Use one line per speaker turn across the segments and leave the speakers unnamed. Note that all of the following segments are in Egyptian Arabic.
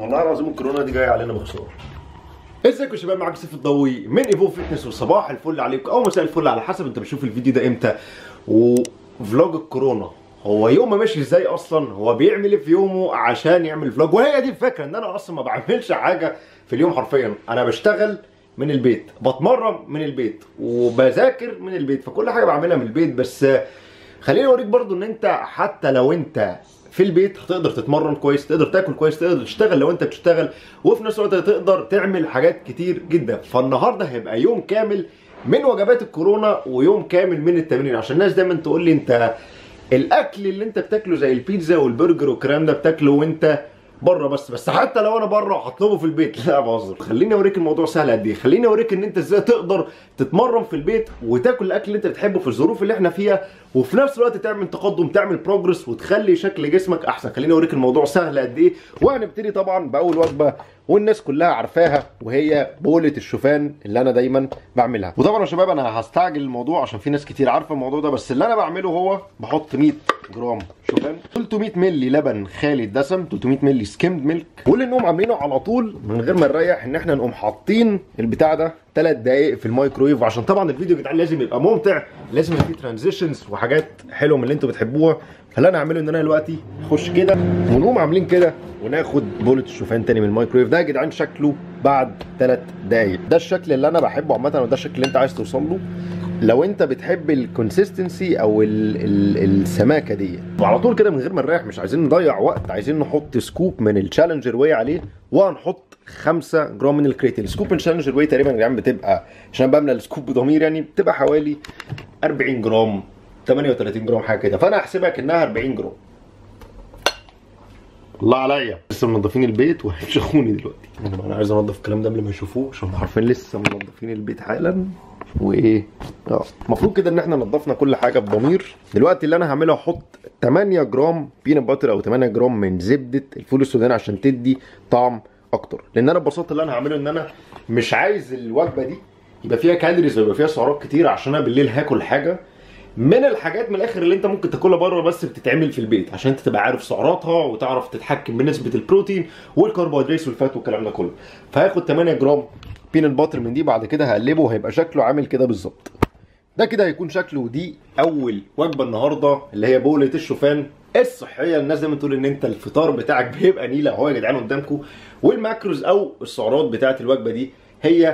والله العظيم الكورونا دي جايه علينا بخساره ازيكم يا شباب معاكم سيف الضوي من ايفو فتنس وصباح الفل عليكم او مساء الفل على حسب انت بتشوف الفيديو ده امتى وفلوج الكورونا هو يومه ماشي ازاي اصلا هو بيعمل ايه في يومه عشان يعمل فلوج وهي دي الفكره ان انا اصلا ما بعملش حاجه في اليوم حرفيا انا بشتغل من البيت بتمرن من البيت وبذاكر من البيت فكل حاجه بعملها من البيت بس خليني اوريك برضو ان انت حتى لو انت في البيت هتقدر تتمرن كويس تقدر تاكل كويس تقدر تشتغل لو انت بتشتغل وفي نفس الوقت تقدر تعمل حاجات كتير جدا فالنهارده هيبقى يوم كامل من وجبات الكورونا ويوم كامل من التمرين عشان الناس دايما تقول لي انت الاكل اللي انت بتاكله زي البيتزا والبرجر والكلام ده بتاكله وانت بره بس بس حتى لو انا بره هطلبه في البيت لا بهزر خليني اوريك الموضوع سهل قد ايه خليني اوريك ان انت ازاي تقدر تتمرن في البيت وتاكل الاكل اللي انت بتحبه في الظروف اللي احنا فيها وفي نفس الوقت تعمل تقدم تعمل بروجرس وتخلي شكل جسمك احسن خليني اوريك الموضوع سهل قد ايه وهنبتدي طبعا باول وجبه والناس كلها عارفاها وهي بولة الشوفان اللي انا دايما بعملها وطبعا يا شباب انا هستعجل الموضوع عشان في ناس كتير عارفه الموضوع ده بس اللي انا بعمله هو بحط 100 جرام شوفان 300 مللي لبن خالي الدسم 300 مللي سكيمد ميلك واللي نقوم عاملينه على طول من غير ما نريح ان احنا نقوم حاطين البتاع ده 3 دقائق في الميكرويف عشان طبعا الفيديو يا جدعان لازم يبقى ممتع لازم يبقى فيه ترانزيشنز وحاجات حلوه من اللي انتوا بتحبوها فاللي انا هعمله ان انا دلوقتي اخش كده ونقوم عاملين كده وناخد بولة الشوفان تاني من الميكرويف ده يا جدعان شكله بعد 3 دقايق ده الشكل اللي انا بحبه عامه وده الشكل اللي انت عايز توصل له لو انت بتحب الكونسيستنسي او ال ال السماكه دي وعلى طول كده من غير ما نريح مش عايزين نضيع وقت عايزين نحط سكوب من التشالنجر واي عليه وهنحط 5 جرام من الكريتين السكوب من التشالنجر واي تقريبا يا جدعان بتبقى عشان بملى السكوب بضمير يعني بتبقى حوالي 40 جرام 38 جرام حاجه كده فانا هحسبها كانها 40 جرام الله عليا لسه منظفين البيت وهيشوفوني دلوقتي انا عايز انضف الكلام ده قبل ما يشوفوه عشان عارفين لسه منظفين البيت حالا وايه اه المفروض كده ان احنا نضفنا كل حاجه بضمير دلوقتي اللي انا هعمله هحط 8 جرام بينات باتر او 8 جرام من زبده الفول السوداني عشان تدي طعم اكتر لان انا ببساطه اللي انا هعمله ان انا مش عايز الوجبه دي يبقى فيها كالوريز ويبقى فيها سعرات كتير عشان انا بالليل هاكل حاجه من الحاجات من الاخر اللي انت ممكن تاكلها بره بس بتتعمل في البيت عشان انت تبقى عارف سعراتها وتعرف تتحكم بنسبه البروتين والكربوهيدرات والفات والكلام ده كله فهاخد 8 جرام بينات باتر من دي بعد كده هقلبه وهيبقى شكله عامل كده بالظبط ده كده هيكون شكله دي اول وجبه النهارده اللي هي بولة الشوفان الصحيه الناس دايما تقول ان انت الفطار بتاعك بيبقى نيله اهو يا جدعان قدامكم والماكروز او السعرات بتاعت الوجبه دي هي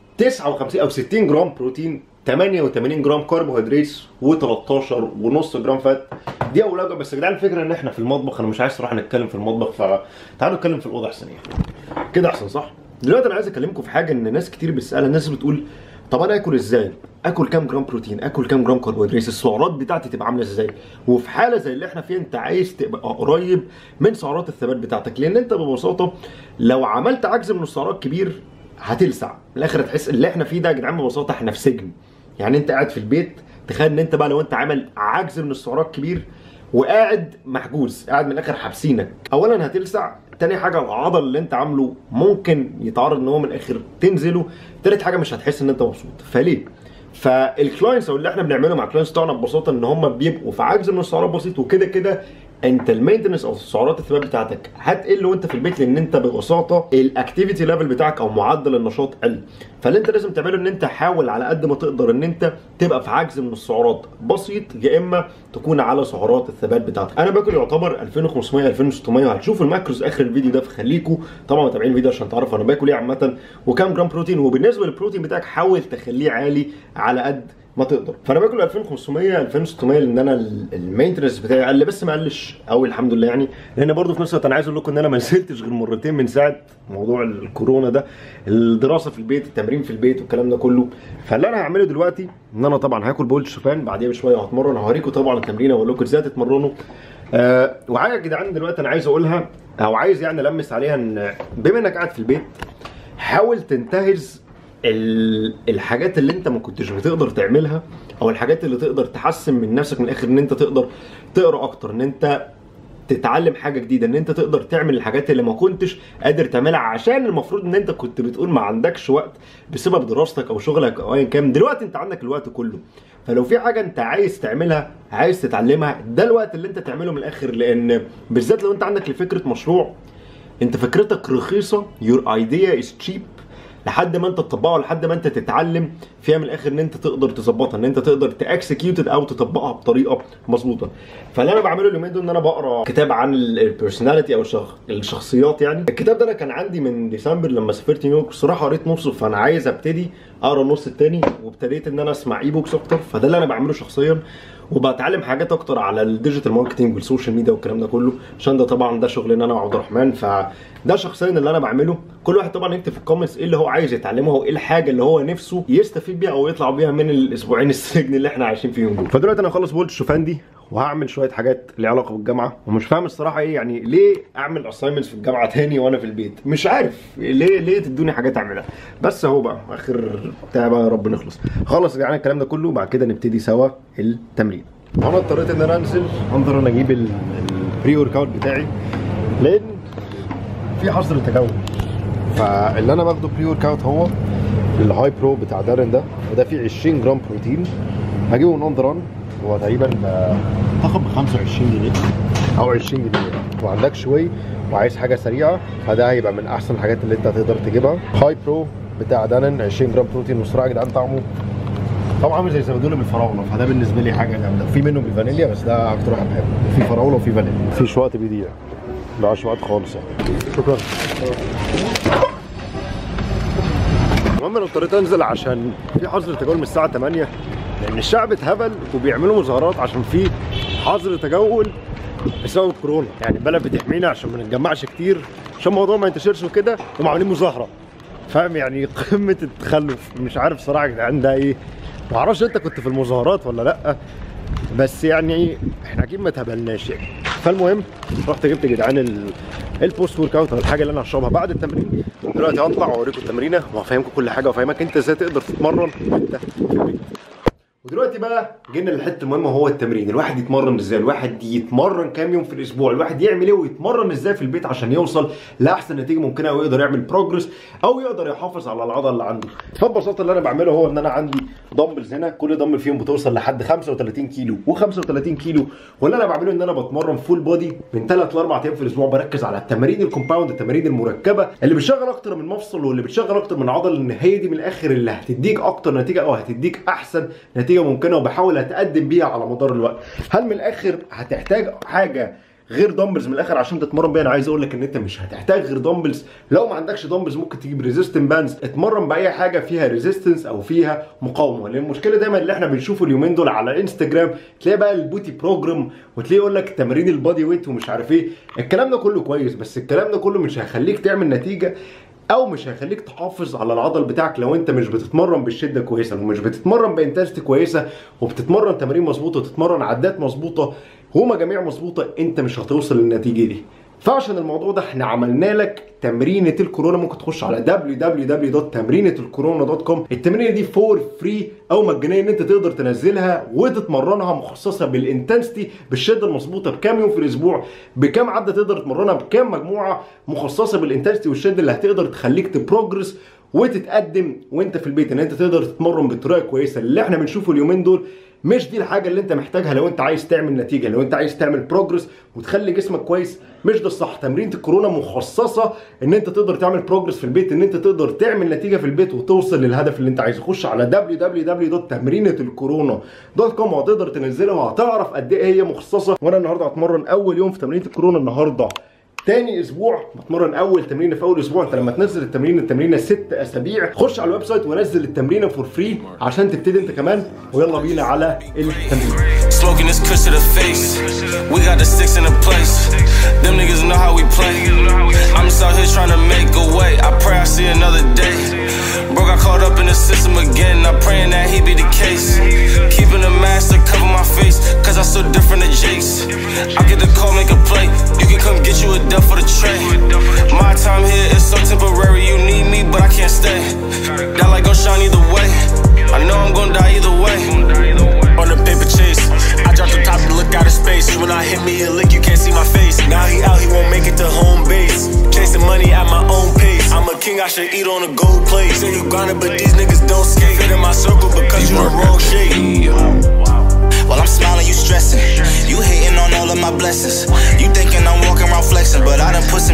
59 او 60 جرام بروتين 88 جرام كربوهيدرات و13 ونص جرام فات دي اول وجبه بس يا جدعان الفكره ان احنا في المطبخ انا مش عايز صراحه نتكلم في المطبخ فتعالوا نتكلم في الاوضه احسن يعني كده احسن صح دلوقتي انا عايز اكلمكم في حاجه ان ناس كتير بتسالها الناس بتقول طب انا اكل ازاي اكل كام جرام بروتين اكل كام جرام كربوهيدرات السعرات بتاعتي تبقى عامله ازاي وفي حاله زي اللي احنا فيها انت عايز تبقى قريب من سعرات الثبات بتاعتك لان انت ببساطه لو عملت عجز من السعرات كبير هتلسع من الاخر هتحس اللي احنا فيه ده يا جدعان ببساطه احنا في سجن يعني انت قاعد في البيت تخيل ان انت بقى لو انت عامل عجز من السعرات كبير وقاعد محجوز قاعد من الاخر حابسينك اولا هتلسع تاني حاجه العضل اللي انت عامله ممكن يتعرض ان هو من الاخر تنزله تالت حاجه مش هتحس ان انت مبسوط فليه فالكلاينتس او اللي احنا بنعمله مع الكلاينتس بتوعنا ببساطه ان هم بيبقوا في عجز من السعرات بسيط وكده كده انت المينتنس او سعرات الثبات بتاعتك هتقل وانت في البيت لان انت ببساطه الاكتيفيتي ليفل بتاعك او معدل النشاط قل فاللي انت لازم تعمله ان انت حاول على قد ما تقدر ان انت تبقى في عجز من السعرات بسيط يا اما تكون على سعرات الثبات بتاعتك انا باكل يعتبر 2500 2600 وهتشوف الماكروز اخر الفيديو ده فخليكم طبعا متابعين الفيديو عشان تعرفوا انا باكل ايه عامه وكام جرام بروتين وبالنسبه للبروتين بتاعك حاول تخليه عالي على قد ما تقدر فانا باكل 2500 2600 لان انا المينتنس بتاعي قل بس ما قلش قوي الحمد لله يعني لان برضه في نفس الوقت انا عايز اقول لكم ان انا ما نزلتش غير مرتين من ساعه موضوع الكورونا ده الدراسه في البيت التمرين في البيت والكلام ده كله فاللي انا هعمله دلوقتي ان انا طبعا هاكل بول شوفان بعديها بشويه هتمرن هوريكم طبعا التمرين واقول لكم ازاي تتمرنوا أه وحاجه يا جدعان دلوقتي انا عايز اقولها او عايز يعني المس عليها ان بما انك قاعد في البيت حاول تنتهز الحاجات اللي انت ما كنتش بتقدر تعملها او الحاجات اللي تقدر تحسن من نفسك من الاخر ان انت تقدر تقرا اكتر ان انت تتعلم حاجه جديده ان انت تقدر تعمل الحاجات اللي ما كنتش قادر تعملها عشان المفروض ان انت كنت بتقول ما عندكش وقت بسبب دراستك او شغلك او ايا كان دلوقتي انت عندك الوقت كله فلو في حاجه انت عايز تعملها عايز تتعلمها ده الوقت اللي انت تعمله من الاخر لان بالذات لو انت عندك لفكره مشروع انت فكرتك رخيصه يور ايديا از تشيب لحد ما انت تطبقها لحد ما انت تتعلم فيها من الاخر ان انت تقدر تظبطها ان انت تقدر تاكسكيوت او تطبقها بطريقه مظبوطه فاللي انا بعمله اليومين دول ان انا بقرا كتاب عن البيرسوناليتي او الشخ... الشخصيات يعني الكتاب ده انا كان عندي من ديسمبر لما سافرت نيويورك الصراحه قريت نصه فانا عايز ابتدي اقرا النص التاني وابتديت ان انا اسمع اي بوكس اكتر فده اللي انا بعمله شخصيا وبتعلم حاجات اكتر على الديجيتال ماركتنج والسوشيال ميديا والكلام ده كله عشان ده طبعا ده شغلنا انا وعبد الرحمن فده شخصيا اللي انا بعمله كل واحد طبعا يكتب في الكومنتس ايه اللي هو عايز يتعلمه وايه الحاجه اللي هو نفسه يستفيد بيها او يطلع بيها من الاسبوعين السجن اللي احنا عايشين فيهم دول فدلوقتي انا هخلص بولت الشوفان وهعمل شويه حاجات ليها علاقه بالجامعه ومش فاهم الصراحه ايه يعني ليه اعمل اساينمنتس في الجامعه تاني وانا في البيت مش عارف ليه ليه تدوني حاجات اعملها بس اهو بقى اخر بتاع بقى يا رب نخلص خلص يعني الكلام ده كله وبعد كده نبتدي سوا التمرين وانا اضطريت ان انا انزل انظر انا اجيب البري ورك اوت بتاعي لان في حظر تجول فاللي انا باخده بري ورك اوت هو الهاي برو بتاع دارن ده وده فيه 20 جرام بروتين هجيبه من اندر هو تقريبا تاخد ب 25 جنيه او 20 جنيه ما عندكش واي وعايز حاجه سريعه فده هيبقى من احسن الحاجات اللي انت هتقدر تجيبها هاي برو بتاع دانن 20 جرام بروتين والصراحه يا جدعان طعمه طبعا عامل زي زبادوله بالفراوله فده بالنسبه لي حاجه جامده في منه بالفانيليا بس ده اكتر واحد بحبه في فراوله وفي فانيليا مفيش وقت بيضيع مبقاش وقت خالص يعني شكرا المهم انا اضطريت انزل عشان في حظر تجول من الساعه 8 لان الشعب اتهبل وبيعملوا مظاهرات عشان في حظر تجول بسبب الكورونا يعني البلد بتحمينا عشان ما نتجمعش كتير عشان الموضوع ما ينتشرش وكده هم عاملين مظاهره فاهم يعني قمه التخلف مش عارف صراحه يا جدعان ده ايه ما اعرفش انت كنت في المظاهرات ولا لا بس يعني احنا اكيد ما اتهبلناش يعني فالمهم رحت جبت يا جدعان البوست ورك اوت الحاجه اللي انا هشربها بعد التمرين دلوقتي هطلع واوريكم التمرينه وهفهمكم كل حاجه وافهمك انت ازاي تقدر تتمرن وانت في البيت ودلوقتي بقى جينا للحته المهمه وهو التمرين الواحد يتمرن ازاي الواحد يتمرن كام يوم في الاسبوع الواحد يعمل ايه ويتمرن ازاي في البيت عشان يوصل لاحسن نتيجه ممكنه او يقدر يعمل بروجرس او يقدر يحافظ على العضله اللي عنده فببساطه اللي انا بعمله هو ان انا عندي دمبلز هنا كل دمبل فيهم بتوصل لحد 35 كيلو و35 كيلو واللي انا بعمله ان انا بتمرن فول بودي من 3 ل 4 ايام في الاسبوع بركز على التمارين الكومباوند التمارين المركبه اللي بتشغل اكتر من مفصل واللي بتشغل اكتر من عضله ان هي دي من الاخر اللي هتديك اكتر نتيجه او هتديك احسن نتيجه ممكنه وبحاول هتقدم بيها على مدار الوقت هل من الاخر هتحتاج حاجه غير دمبلز من الاخر عشان تتمرن بيها انا عايز اقول لك ان انت مش هتحتاج غير دمبلز لو ما عندكش دمبلز ممكن تجيب ريزيستنت باندز اتمرن باي حاجه فيها ريزيستنس او فيها مقاومه لان المشكله دايما اللي احنا بنشوفه اليومين دول على انستجرام تلاقي بقى البوتي بروجرام وتلاقي يقول لك تمارين البادي ويت ومش عارف ايه الكلام ده كله كويس بس الكلام ده كله مش هيخليك تعمل نتيجه او مش هيخليك تحافظ على العضل بتاعك لو انت مش بتتمرن بالشده كويسه ومش بتتمرن بانتنسيتي كويسه وبتتمرن تمارين مظبوطه وتتمرن عدات مظبوطه ومجاميع مظبوطه انت مش هتوصل للنتيجه دي فعشان الموضوع ده احنا عملنا لك تمرينة الكورونا ممكن تخش على www.تمرينةالكورونا.com التمرينة دي فور فري او مجانية ان انت تقدر تنزلها وتتمرنها مخصصة بالانتنسيتي بالشدة المظبوطة بكام يوم في الاسبوع بكام عدة تقدر تتمرنها بكام مجموعة مخصصة بالانتنسيتي والشدة اللي هتقدر تخليك تبروجرس وتتقدم وانت في البيت ان انت تقدر تتمرن بطريقة كويسة اللي احنا بنشوفه اليومين دول مش دي الحاجه اللي انت محتاجها لو انت عايز تعمل نتيجه لو انت عايز تعمل بروجرس وتخلي جسمك كويس مش ده الصح تمرينه الكورونا مخصصه ان انت تقدر تعمل بروجرس في البيت ان انت تقدر تعمل نتيجه في البيت وتوصل للهدف اللي انت عايزه خش على www.تمرينةالكورونا.com وهتقدر تنزلها وهتعرف قد ايه هي مخصصه وانا النهارده هتمرن اول يوم في تمرينه الكورونا النهارده تاني اسبوع بتمرن اول تمرينه في اول اسبوع انت لما تنزل التمرين التمرينه ست اسابيع خش على الويب سايت ونزل التمرينه فور فري عشان تبتدي انت كمان ويلا بينا على التمرين
Smoking this kush to the face. We got the sticks in the place. Them niggas know how we play. I'm just out here trying to make a way. I pray I see another day. Bro got caught up in the system again. I'm praying that he be the case. Keeping a mask to cover my face. Cause I'm so different than Jake's. I get the call, make a play. You can come get you a duff for the tray. My time here is so temporary. You need me, but I can't stay. That light gon' shine either way. I know I'm gon' die either way. On the paper chase. I dropped the top to look out of space. When I hit me a lick, you can't see my face. Now he out, he won't make it to home base. Chasing money at my own pace. I'm a king, I should eat on a gold plate. Say you grinding, but these niggas don't skate. Fit in my circle because you the wrong shape. While I'm smiling, you stressing. You hating on all of my blessings. You thinking I'm walking around flexing, but I done put some pain in place.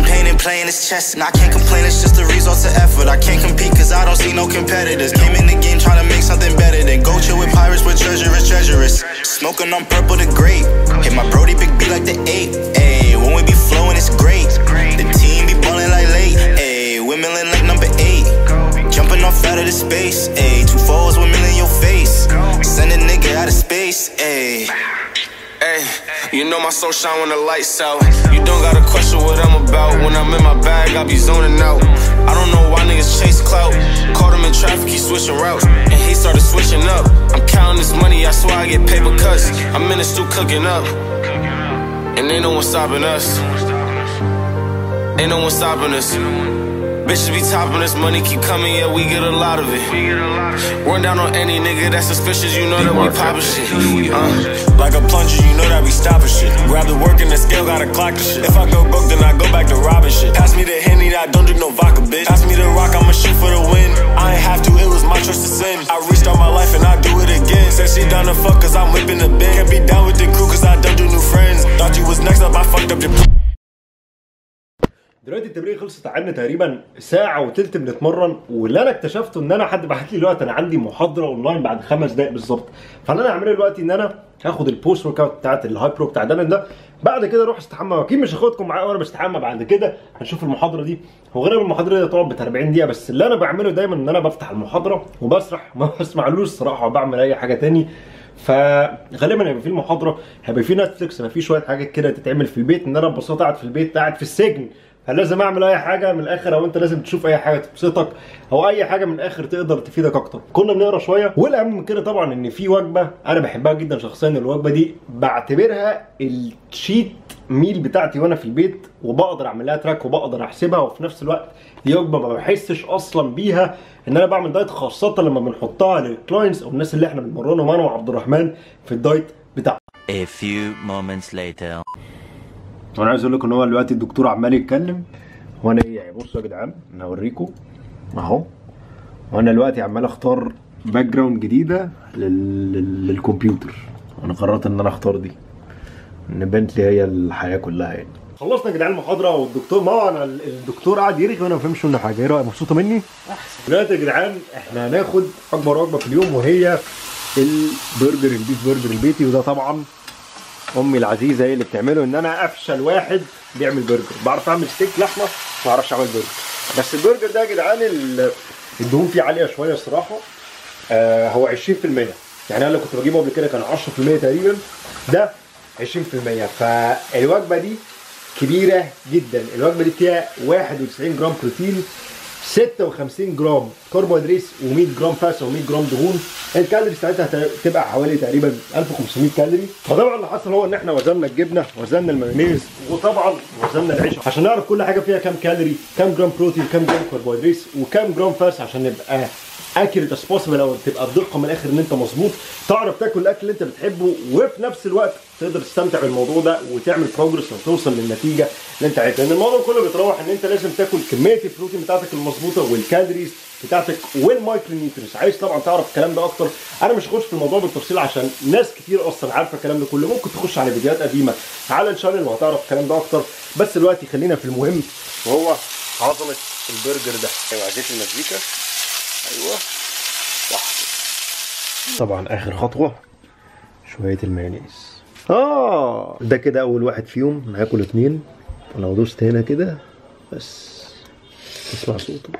playing his chess. And I can't complain, it's just the results of effort. I can't compete cause I don't see no competitors. Came in the game trying to make something better than go chill with pirates where treasure is treacherous. Smoking on purple the grape. Hit my Brody big B like the eight. Ayy, when we be flowing, it's great. The team be ballin' like late. Ayy, we're milling like number eight. Jumping off out of the space. Ayy, two fours, we're milling your face. Send a nigga out of space. Ayy.
Hey, you know my soul shine when the lights out. You don't gotta question what I'm about. When I'm in my bag, I be zoning out. I don't know why niggas chase clout. Caught him in traffic, he switching routes. And he started switching up. I'm counting this money, I swear I get paper cuts. I'm in the stew cooking up. And ain't no one stopping us. Ain't no one stopping us. Bitches be topping us, money keep coming, yeah, we get a lot of it. Run down on any nigga that's suspicious, you know that we poppin' shit. Uh,
Like a plunger, you know that we stopping shit. Grab the work and the scale, gotta clock the shit. If I go broke, then I go back to robbing shit. Pass me the henny, I don't drink no vodka, bitch. Pass me the rock, I'ma shoot for the win. I ain't have to, it was my choice to sin. I restart my life and I do it again. Said she down to fuck cause I'm whipping the bin. Can't be down with the crew cause I don't do new friends. Thought you was next up, I fucked up your
دلوقتي التمرين خلصت قعدنا تقريبا ساعة وتلت بنتمرن واللي انا اكتشفته ان انا حد بعت لي دلوقتي انا عندي محاضرة اونلاين بعد خمس دقايق بالظبط فاللي انا هعمله دلوقتي ان انا هاخد البوست ورك اوت بتاعت الهاي برو بتاع دايموند ده بعد كده اروح استحمى واكيد مش هاخدكم معايا وانا بستحمى بعد كده هنشوف المحاضرة دي هو غالبا المحاضرة دي هتقعد بتاع 40 دقيقة بس اللي انا بعمله دايما ان انا بفتح المحاضرة وبسرح ما بسمعلوش الصراحة وبعمل اي حاجة تاني فغالبا هيبقى في المحاضره هيبقى في نتفليكس هيبقى في شويه حاجات كده تتعمل في البيت ان انا ببساطه قاعد في البيت قاعد في السجن فلازم اعمل اي حاجه من الاخر او انت لازم تشوف اي حاجه تبسطك او اي حاجه من الاخر تقدر تفيدك اكتر كنا بنقرا شويه والاهم من كده طبعا ان في وجبه انا بحبها جدا شخصيا الوجبه دي بعتبرها الشيت ميل بتاعتي وانا في البيت وبقدر اعمل لها تراك وبقدر احسبها وفي نفس الوقت دي وجبه ما بحسش اصلا بيها ان انا بعمل دايت خاصه لما بنحطها للكلاينتس او الناس اللي احنا بنمرنهم انا وعبد الرحمن في الدايت بتاعنا
A few moments later.
وانا عايز اقول لكم ان هو دلوقتي الدكتور عمال يتكلم وانا ايه يعني بصوا يا جدعان انا هوريكم اهو وانا دلوقتي عمال اختار باك جراوند جديده لل... لل... للكمبيوتر انا قررت ان انا اختار دي ان بنتلي هي الحياه كلها يعني خلصنا يا جدعان المحاضره والدكتور ما هو انا الدكتور قاعد يرغي وانا ما فهمش منه حاجه ايه رايك مبسوطه مني؟ دلوقتي يا جدعان احنا هناخد اكبر وجبه في اليوم وهي البرجر البيف برجر البيتي وده طبعا امي العزيزه هي اللي بتعمله ان انا افشل واحد بيعمل برجر بعرف اعمل ستيك لحمه ما اعرفش اعمل برجر بس البرجر ده يا جدعان ال- الدهون فيه عاليه شويه الصراحه آه هو 20% يعني انا اللي كنت بجيبه قبل كده كان 10% تقريبا ده 20% فالوجبه دي كبيره جدا الوجبه دي فيها 91 جرام بروتين 56 جرام كربوهيدرات و100 جرام فات و100 جرام دهون الكالوري بتاعتها هت- تبقى حوالي تقريبا 1500 كالوري فطبعا اللي حصل هو ان احنا وزننا الجبنه وزننا المايونيز وطبعا وزننا العيش عشان نعرف كل حاجه فيها كام كالوري كام جرام بروتين كام جرام كربوهيدرات وكام جرام فات عشان نبقى اكيوريت از بوسيبل او تبقى الدقه من الاخر ان انت مظبوط تعرف تاكل الاكل اللي انت بتحبه وفي نفس الوقت تقدر تستمتع بالموضوع ده وتعمل بروجرس وتوصل للنتيجه اللي انت عايزها لان الموضوع كله بيتراوح ان انت لازم تاكل كميه البروتين بتاعتك المظبوطه والكالوريز بتاعتك والمايكرو نيوترينز عايز طبعا تعرف الكلام ده اكتر انا مش هخش في الموضوع بالتفصيل عشان ناس كتير اصلا عارفه الكلام ده كله ممكن تخش على فيديوهات قديمه على الشانل وهتعرف الكلام ده اكتر بس دلوقتي خلينا في المهم وهو عظمه البرجر ده ايوه عايزين المزيكا ايوه صح طبعا اخر خطوه شويه المايونيز اه ده كده اول واحد فيهم هاكل اتنين لو دوست هنا كده بس تسمع صوته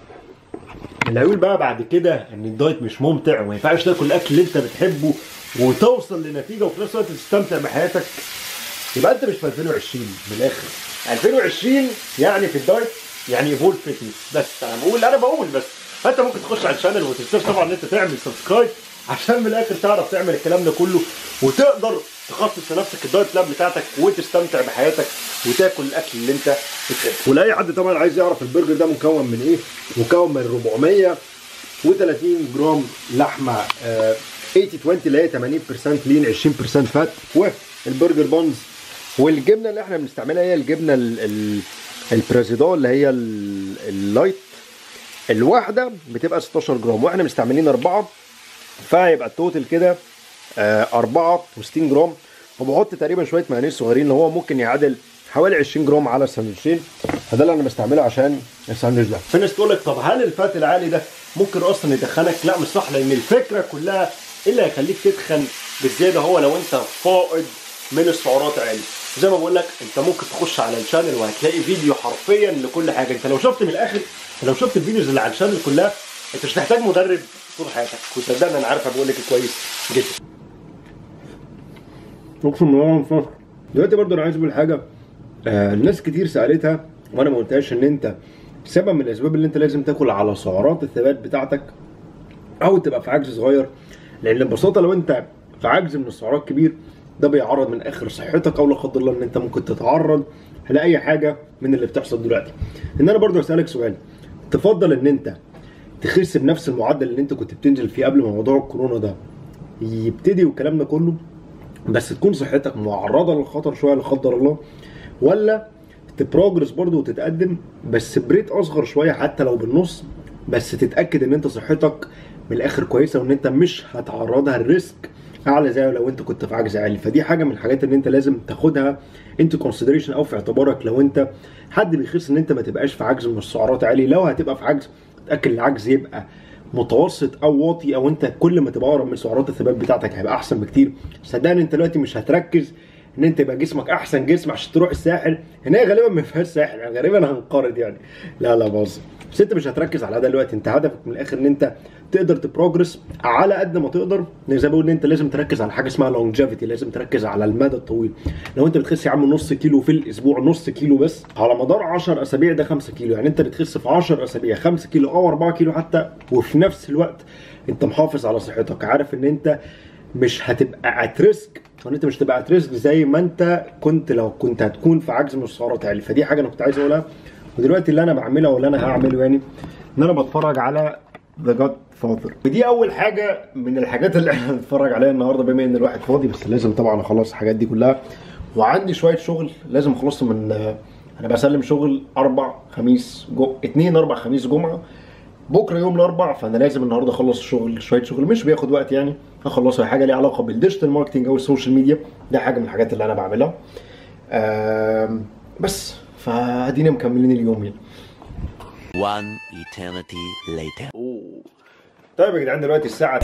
العيول بقى بعد كده ان الدايت مش ممتع وما ينفعش تاكل الاكل اللي انت بتحبه وتوصل لنتيجه وفي نفس الوقت تستمتع بحياتك يبقى انت مش في 2020 من الاخر 2020 يعني في الدايت يعني ايفولف فيتنس بس انا بقول انا بقول بس فانت ممكن تخش على الشانل وما تنساش طبعا ان انت تعمل سبسكرايب عشان من الاخر تعرف تعمل الكلام ده كله وتقدر تخصص لنفسك الدايت بلان بتاعتك وتستمتع بحياتك وتاكل الاكل اللي انت بتحبه ولاي حد طبعا عايز يعرف البرجر ده مكون من ايه مكون من 430 جرام لحمه آه 80 20 اللي هي 80% لين 20% فات والبرجر بونز والجبنه اللي احنا بنستعملها هي الجبنه ال- ال- البريزيدون اللي هي ال- اللايت الواحده بتبقى 16 جرام واحنا مستعملين اربعه فيبقى التوتال كده آه، 64 جرام وبحط تقريبا شويه مايونيز صغيرين اللي هو ممكن يعادل حوالي 20 جرام على الساندوتشين فده اللي انا بستعمله عشان الساندوتش ده في ناس تقول لك طب هل الفات العالي ده ممكن اصلا يدخنك لا مش صح لان الفكره كلها إيه اللي هيخليك تدخن بالزياده هو لو انت فائض من السعرات عالي زي ما بقول لك انت ممكن تخش على الشانل وهتلاقي فيديو حرفيا لكل حاجه انت لو شفت من الاخر لو شفت الفيديوز اللي على الشانل كلها انت مش محتاج مدرب طول حياتك وصدقني انا عارف بقول لك كويس جدا اقسم بالله فخر دلوقتي برضه انا عايز اقول حاجه آه الناس كتير سالتها وانا ما قلتهاش ان انت سبب من الاسباب اللي انت لازم تاكل على سعرات الثبات بتاعتك او تبقى في عجز صغير لان ببساطه لو انت في عجز من السعرات كبير ده بيعرض من اخر صحتك او لا قدر الله ان انت ممكن تتعرض لاي حاجه من اللي بتحصل دلوقتي ان انا برضه اسالك سؤال تفضل ان انت تخس بنفس المعدل اللي انت كنت بتنزل فيه قبل ما موضوع الكورونا ده يبتدي والكلام ده كله بس تكون صحتك معرضه للخطر شويه لا قدر الله ولا تبروجرس برضه وتتقدم بس بريت اصغر شويه حتى لو بالنص بس تتاكد ان انت صحتك من الاخر كويسه وان انت مش هتعرضها للريسك اعلى زي لو انت كنت في عجز عالي فدي حاجه من الحاجات اللي انت لازم تاخدها انت كونسيدريشن او في اعتبارك لو انت حد بيخس ان انت ما تبقاش في عجز من السعرات عالي لو هتبقى في عجز تاكد العجز يبقى متوسط او واطي او انت كل ما تبقى اقرب من سعرات الثبات بتاعتك هيبقى احسن بكتير صدقني انت دلوقتي مش هتركز ان انت يبقى جسمك احسن جسم عشان تروح الساحل هنا غالبا ما فيهاش ساحل يعني غالبا هنقرض يعني لا لا بهزر بس انت مش هتركز على ده دلوقتي انت هدفك من الاخر ان انت تقدر تبروجرس على قد ما تقدر زي ما بقول ان انت لازم تركز على حاجه اسمها لونجيفيتي لازم تركز على المدى الطويل لو انت بتخس يا عم نص كيلو في الاسبوع نص كيلو بس على مدار 10 اسابيع ده 5 كيلو يعني انت بتخس في 10 اسابيع 5 كيلو او 4 كيلو حتى وفي نفس الوقت انت محافظ على صحتك عارف ان انت مش هتبقى ات ريسك وان انت مش هتبقى ات ريسك زي ما انت كنت لو كنت هتكون في عجز من السعرات عالي فدي حاجه انا كنت عايز اقولها ودلوقتي اللي انا بعملها واللي انا هعمله يعني ان انا بتفرج على ذا جاد فاذر ودي اول حاجه من الحاجات اللي احنا هنتفرج عليها النهارده بما ان الواحد فاضي بس لازم طبعا اخلص الحاجات دي كلها وعندي شويه شغل لازم اخلصهم من انا بسلم شغل اربع خميس جو اتنين اربع خميس جمعه بكره يوم الاربع فانا لازم النهارده اخلص شغل شويه شغل مش بياخد وقت يعني اخلصه هي حاجه ليها علاقه بالديجيتال ماركتنج او السوشيال ميديا ده حاجه من الحاجات اللي انا بعملها آم، بس فادينا مكملين اليوم يعني
One eternity later.
طيب يا جدعان دلوقتي الساعة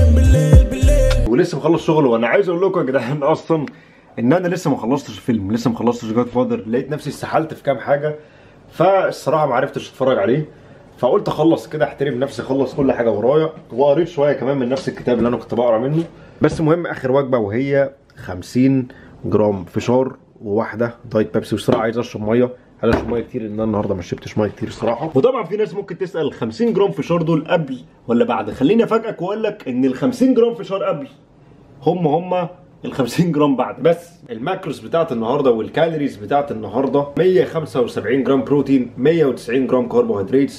ولسه مخلص شغل وانا عايز اقول لكم يا جدعان اصلا ان انا لسه ما خلصتش الفيلم لسه ما خلصتش جاد فاذر لقيت نفسي اتسحلت في كام حاجة فالصراحة ما عرفتش اتفرج عليه فقلت اخلص كده احترم نفسي اخلص كل حاجة ورايا وقريت شوية كمان من نفس الكتاب اللي انا كنت بقرا منه بس مهم اخر وجبة وهي 50 جرام فشار وواحدة دايت بيبسي والصراحة عايز اشرب مية عايز اشرب ميه كتير لان انا النهارده ما شربتش ميه كتير الصراحه وطبعا في ناس ممكن تسال ال 50 جرام فشار دول قبل ولا بعد خليني افاجئك واقول لك ان ال 50 جرام فشار قبل هم هم ال 50 جرام بعد بس الماكروس بتاعت النهارده والكالوريز بتاعت النهارده 175 جرام بروتين 190 جرام كربوهيدرات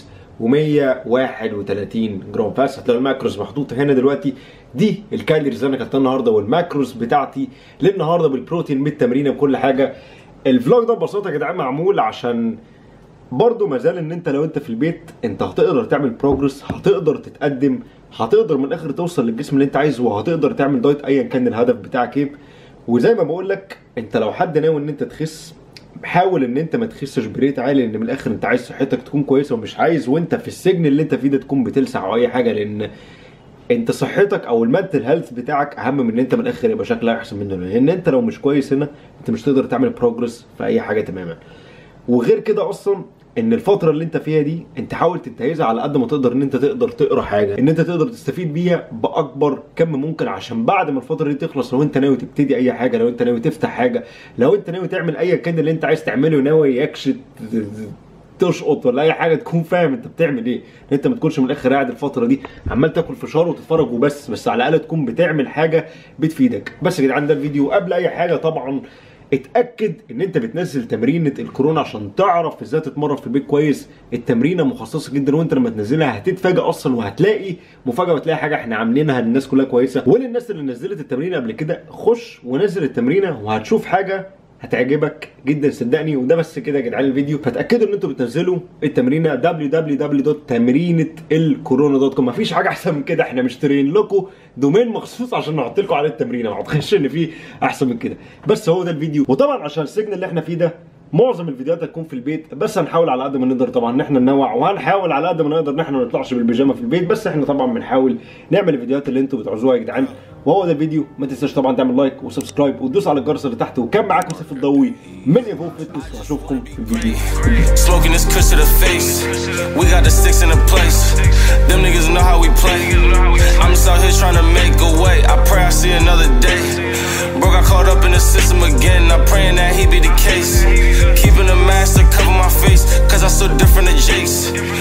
و131 جرام فاس هتلاقي الماكروس محطوطه هنا دلوقتي دي الكالوريز اللي انا اكلتها النهارده والماكروس بتاعتي للنهارده بالبروتين بالتمرين بكل حاجه الفلوج ده ببساطه يا جدعان معمول عشان برضه ما زال ان انت لو انت في البيت انت هتقدر تعمل بروجرس هتقدر تتقدم هتقدر من الاخر توصل للجسم اللي انت عايزه وهتقدر تعمل دايت ايا كان الهدف بتاعك ايه وزي ما بقول لك انت لو حد ناوي ان انت تخس حاول ان انت ما تخسش بريت عالي لان من الاخر انت عايز صحتك تكون كويسه ومش عايز وانت في السجن اللي انت فيه ده تكون بتلسع او اي حاجه لان انت صحتك او المنتل هيلث بتاعك اهم من ان انت من الاخر يبقى شكلك احسن منه لان انت لو مش كويس هنا انت مش تقدر تعمل بروجرس في اي حاجه تماما وغير كده اصلا ان الفتره اللي انت فيها دي انت حاول تنتهزها على قد ما تقدر ان انت تقدر تقرا حاجه ان انت تقدر تستفيد بيها باكبر كم ممكن عشان بعد ما الفتره دي تخلص لو انت ناوي تبتدي اي حاجه لو انت ناوي تفتح حاجه لو انت ناوي تعمل اي كان اللي انت عايز تعمله ناوي يكشت تشقط ولا اي حاجه تكون فاهم انت بتعمل ايه ان انت ما تكونش من الاخر قاعد الفتره دي عمال تاكل فشار وتتفرج وبس بس على الاقل تكون بتعمل حاجه بتفيدك بس يا جدعان ده الفيديو قبل اي حاجه طبعا اتاكد ان انت بتنزل تمرينه الكورونا عشان تعرف ازاي تتمرن في البيت كويس التمرينه مخصصه جدا وانت لما تنزلها هتتفاجئ اصلا وهتلاقي مفاجاه وتلاقي حاجه احنا عاملينها للناس كلها كويسه وللناس اللي نزلت التمرينه قبل كده خش ونزل التمرينه وهتشوف حاجه هتعجبك جدا صدقني وده بس كده يا جدعان الفيديو فتاكدوا ان انتوا بتنزلوا التمرينه www.تمرينه.الكورونا.com مفيش حاجه احسن من كده احنا مشترين لكم دومين مخصوص عشان نحط لكم عليه التمرينه ما اعتقدش ان في احسن من كده بس هو ده الفيديو وطبعا عشان السجن اللي احنا فيه ده معظم الفيديوهات هتكون في البيت بس هنحاول على قد ما نقدر طبعا ان احنا ننوع وهنحاول على قد ما نقدر ان احنا ما نطلعش بالبيجامه في البيت بس احنا طبعا بنحاول نعمل الفيديوهات اللي انتوا بتعوزوها يا جدعان وهو ده الفيديو ما تنساش طبعا تعمل لايك وسبسكرايب وتدوس على الجرس اللي تحت وكان معاكم سيف الضوي من ايفو فتنس واشوفكم في الفيديو
Smoking this kush to the face. We got the sticks in the place. Them niggas know how we play. I'm just out here trying to make a way. I pray I see another day. Bro got caught up in the system again. I'm praying that he be the case. Keeping a mask to cover my face. Cause I'm so different than Jace.